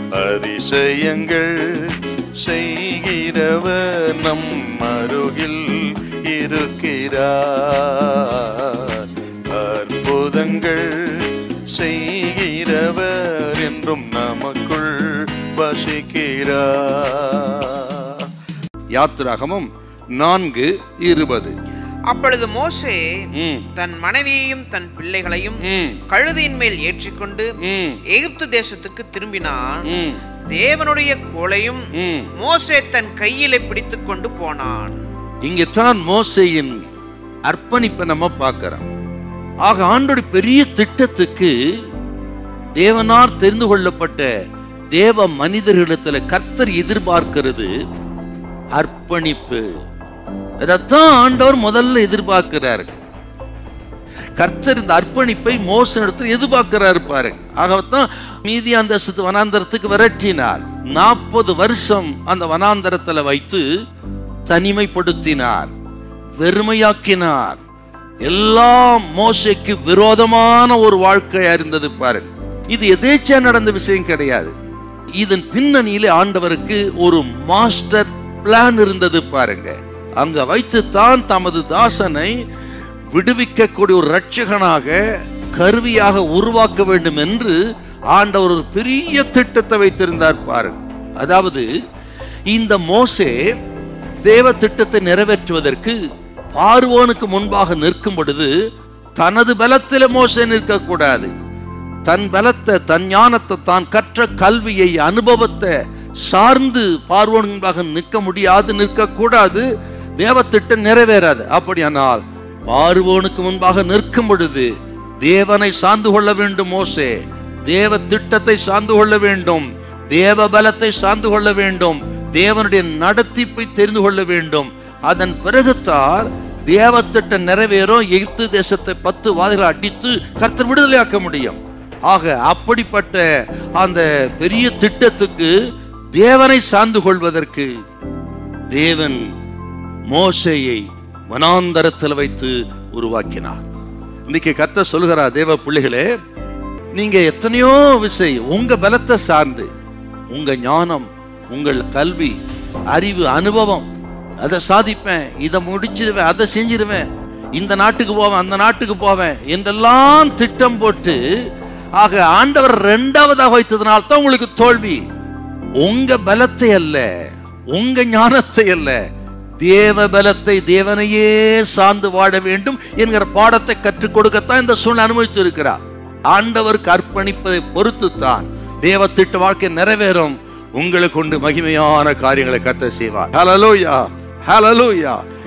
அதிசயங்கள் செய்கிறவர் நம் அருகில் இருக்கிறார் அற்புதங்கள் செய்கிறவர் என்றும் நமக்குள் வசிக்கிறார் யாத்திராகமும் நான்கு இருபது அப்பொழுது மோசே ம், தன் மனைவியையும் தன் பிள்ளைகளையும் ம், கழுதையின் மேல் ஏற்றிக்கொண்டு ம், எகிப்து தேசத்துக்கு திரும்பினான் ம், தேவனுடைய கோலையும் ம். மோசே தன் கையிலே பிடித்துக் கொண்டு போனான் இங்கே தான் மோசையின் அர்ப்பணிப்பை நம்ம பார்க்கிறோம் ஆக ஆண்டோட பெரிய திட்டத்துக்கு தேவனார் தெரிந்து கொள்ளப்பட்ட தேவ மனிதர்களிடத்துல கர்த்தர் எதிர்பார்க்கிறது அர்ப்பணிப்பு அதைத்தான் ஆண்டவர் முதல்ல எதிர்பார்க்கிறார் கர்த்தர் இந்த அர்ப்பணிப்பை மோச இடத்துல எதிர்பார்க்கிறாரு பாருங்க ஆகத்தான் மீதி அந்த வனாந்தரத்துக்கு விரட்டினார் நாற்பது வருஷம் அந்த வனாந்தரத்துல வைத்து தனிமைப்படுத்தினார் வெறுமையாக்கினார் எல்லாம் மோசைக்கு விரோதமான ஒரு வாழ்க்கையா இருந்தது பாருங்க இது எதேச்சா நடந்த விஷயம் கிடையாது இதன் பின்னணியிலே ஆண்டவருக்கு ஒரு மாஸ்டர் பிளான் இருந்தது பாருங்க அங்க வைத்து தான் தமது தாசனை விடுவிக்கக்கூடிய ஒரு ரட்சகனாக கருவியாக உருவாக்க வேண்டும் என்று ஆண்டவர் ஒரு பெரிய திட்டத்தை வைத்திருந்தார் பாருங்க அதாவது இந்த மோசே தேவ திட்டத்தை நிறைவேற்றுவதற்கு பார்வோனுக்கு முன்பாக நிற்கும் பொழுது தனது பலத்தில மோசே நிற்கக்கூடாது தன் பலத்தை தன் ஞானத்தை தான் கற்ற கல்வியை அனுபவத்தை சார்ந்து பார்வோன் முன்பாக நிற்க முடியாது நிற்கக்கூடாது தேவத்திட்டம் நிறைவேறாது அப்படியானால் பார்வோனுக்கு முன்பாக நிற்கும் பொழுது தேவனை சார்ந்து கொள்ள வேண்டும் மோசே தேவ திட்டத்தை சார்ந்து கொள்ள வேண்டும் தேவ பலத்தை சார்ந்து கொள்ள வேண்டும் தேவனுடைய நடத்திப்பை தெரிந்து கொள்ள வேண்டும் அதன் பிறகுத்தார் தேவத்திட்டம் நிறைவேறும் எகிப்து தேசத்தை பத்து வாதிகளை அடித்து கர்த்தர் விடுதலையாக்க முடியும் ஆக அப்படிப்பட்ட அந்த பெரிய திட்டத்துக்கு தேவனை சார்ந்து கொள்வதற்கு தேவன் மோசையை வனாந்தரத்தில் வைத்து உருவாக்கினார் இன்னைக்கு கத்த சொல்கிறா தேவ பிள்ளைகளே நீங்க எத்தனையோ விசை உங்க பலத்தை சார்ந்து உங்க ஞானம் உங்கள் கல்வி அறிவு அனுபவம் அதை சாதிப்பேன் இதை முடிச்சிருவேன் அதை செஞ்சிருவேன் இந்த நாட்டுக்கு போவேன் அந்த நாட்டுக்கு போவேன் என்றெல்லாம் திட்டம் போட்டு ஆக ஆண்டவர் ரெண்டாவதாக வைத்ததுனால தான் உங்களுக்கு தோல்வி உங்க பலத்தை அல்ல உங்க ஞானத்தை அல்ல தேவ பலத்தை தேவனையே சார்ந்து வாழ வேண்டும் என்கிற பாடத்தை கற்றுக் கொடுக்கத்தான் இந்த சூழ்நிலை அனுபவித்து இருக்கிறார் ஆண்டவருக்கு அர்ப்பணிப்பதை பொறுத்துத்தான் தேவ திட்ட வாழ்க்கை நிறைவேறும் உங்களை கொண்டு மகிமையான காரியங்களை கத்த செய்வார் ஹalleluya ஹalleluya